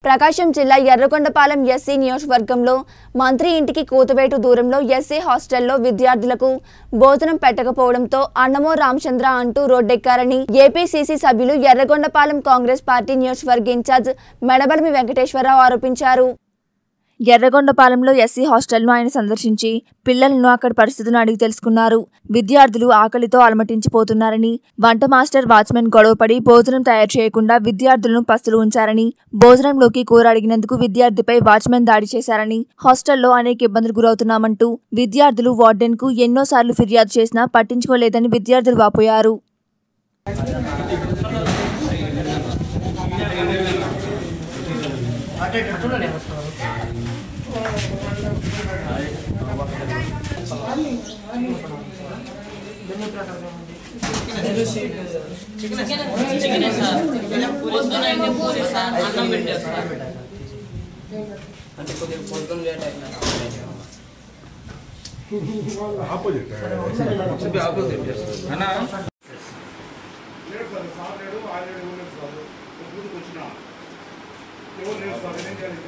ప్రకాశం జిల్లా ఎర్రగొండపాలెం ఎస్సీ నియోజకవర్గంలో మంత్రి ఇంటికి కూతవేటు దూరంలో ఎస్సీ హాస్టల్లో విద్యార్థులకు భోజనం పెట్టకపోవడంతో అన్నమో రామచంద్ర అంటూ రోడ్డెక్కారని ఏపీసీసీ సభ్యులు ఎర్రగొండపాలెం కాంగ్రెస్ పార్టీ నియోజకవర్గ ఇన్ఛార్జ్ మెడబలమి వెంకటేశ్వరరావు ఆరోపించారు ఎర్రగొండపాలెంలో ఎస్సీ హాస్టల్ను ఆయన సందర్శించి పిల్లలను అక్కడి పరిస్థితులను అడిగి తెలుసుకున్నారు విద్యార్థులు ఆకలితో అలమటించిపోతున్నారని వంట మాస్టర్ వాచ్మెన్ గొడవపడి భోజనం తయారు చేయకుండా విద్యార్థులను పస్తులు ఉంచారని భోజనంలోకి కూర అడిగినందుకు విద్యార్థిపై వాచ్మెన్ దాడి చేశారని హాస్టల్లో అనేక ఇబ్బందులు గురవుతున్నామంటూ విద్యార్థులు వార్డెన్ కు ఎన్నోసార్లు ఫిర్యాదు చేసినా పట్టించుకోలేదని విద్యార్థులు వాపోయారు చికెన్ సార్ పొద్దునైతే పూరి సార్ అన్నం పెట్టారు సార్ అంటే కొద్దిగా పొద్దున లేట్ అయినా ఆపోజిట్ ఆపోజిట్ అన్నా లేడు సార్ సార్ లేడు ఆ లేడు ఊరు లేడు సార్ ముందుకు వచ్చిన ఎవరు లేడు సార్ ఏం చేయాలి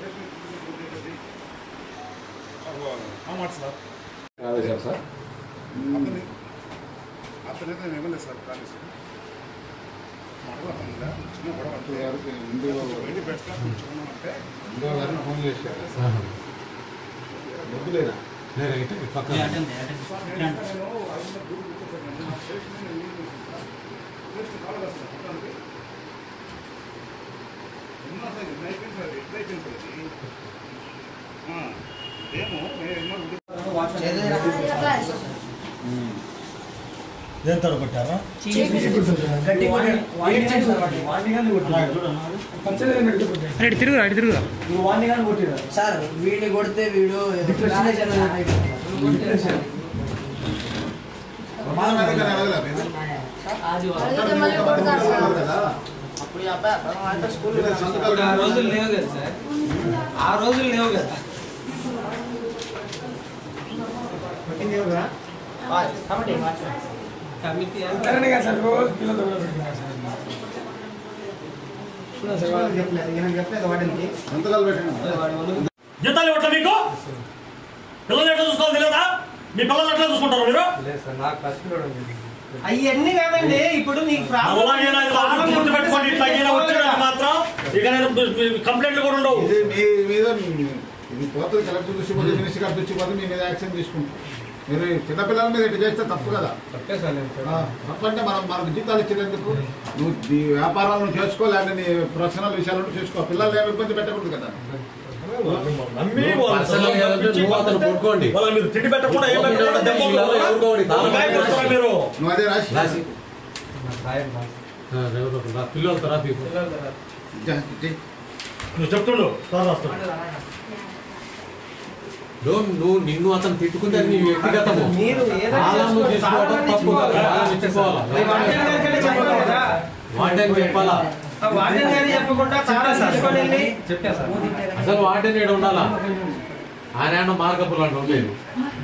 మాట సార్ రావేశారు సార్ అతని అతనైతే నేను ఇవ్వలేదు సార్ కానీ సార్ మాట్లాడుతుందా చిన్న గొడవ డాక్టర్ గారికి ఇందులో వెళ్ళి పెడతా కూర్చున్నాం అంటే ఇందులో గారిని ఫోన్ చేశారు వద్దులేనా నేను ఇటు ఇటు పక్కన సార్ నేను నేను ఐదు దూరం కూర్చోండి నా స్టేషన్ నేను స్టేషన్ కాల్ వస్తాను మొత్తానికి ఉన్నా సార్ ఇది అయిపోయింది సార్ ఎట్లా అయిపోయింది సార్ ఇది ఆ, ఏమో నేను ఎన్నో దేంతో కొట్టారా సార్ వీడిని కొడితే వీడు అప్పుడు ఈ అబ్బాయి అబ్బాయి అంటే స్కూల్ ఇప్పుడు ఆ రోజులు లేవు కదా సార్ ఆ రోజులు లేవు కదా కాబట్టి కమిటీ చెప్పలేదు వాటికి సంతకాలు పెట్టండి జీతాలు ఇవ్వట్లే మీకు పిల్లలు ఎట్లా చూసుకోవాలి తెలియదా మీ పిల్లలు ఎట్లా చూసుకుంటారు మీరు అవన్నీ కాదండి ఇప్పుడు నీకు అలాగే నాకు వాళ్ళు గుర్తు పెట్టుకోండి ఇట్లా ఈయన వచ్చాడంటే మాత్రం ఇక నేను కంప్లైంట్లు కూడా ఉండవు ఇది మీ మీద ఇది పోతుంది కలెక్టర్ దృష్టి పోతే మినిస్టర్ గారి దృష్టి పోతే మీ మీద యాక్షన్ తీసుకుంటాం మీరు చిన్నపిల్లల మీద ఇటు చేస్తే తప్పు కదా ఆ, తప్పు అంటే మనం మనకు జీతాలు ఇచ్చేందుకు నువ్వు నీ వ్యాపారాలను చేసుకో లేదంటే నీ ప్రొఫెషనల్ విషయాలను చేసుకో పిల్లలు ఏమి ఇబ్బంది పెట్టకూడదు కదా నమ్మి వాళ్ళని పిచ్చి పట్టుకోండి. వాళ్ళని మీరు తిండి పెట్టకుండా ఏం పెట్టకుండా దెబ్బలు కొడతారా? గాయం కొడతారా మీరు నువ్వు అదే రాసి జా- జీ. నువ్వు చెప్తుండు సార్ రాస్తాడు నువ్వు నువ్వు నిన్ను అతను తిట్టుకుంటే అది నీ వ్యక్తిగతము మీరు ఏదైనా అలా నువ్వు చేసుకోవాలి. తీసుకోవడం తప్పు కాదు. అలా మెచ్చుకోవాలా. వార్డెన్ గారికైనా చెప్పాలి కదా. వార్డెన్ చెప్పాలా ఆ వార్డెన్ గారు చెప్పకుండా తాళం తీసుకొని వెళ్ళి అసలు వార్డెన్ ఏడు ఉండాలా ఆయన ఏమన్నా మార్కపులు అంటే ఉండలేదు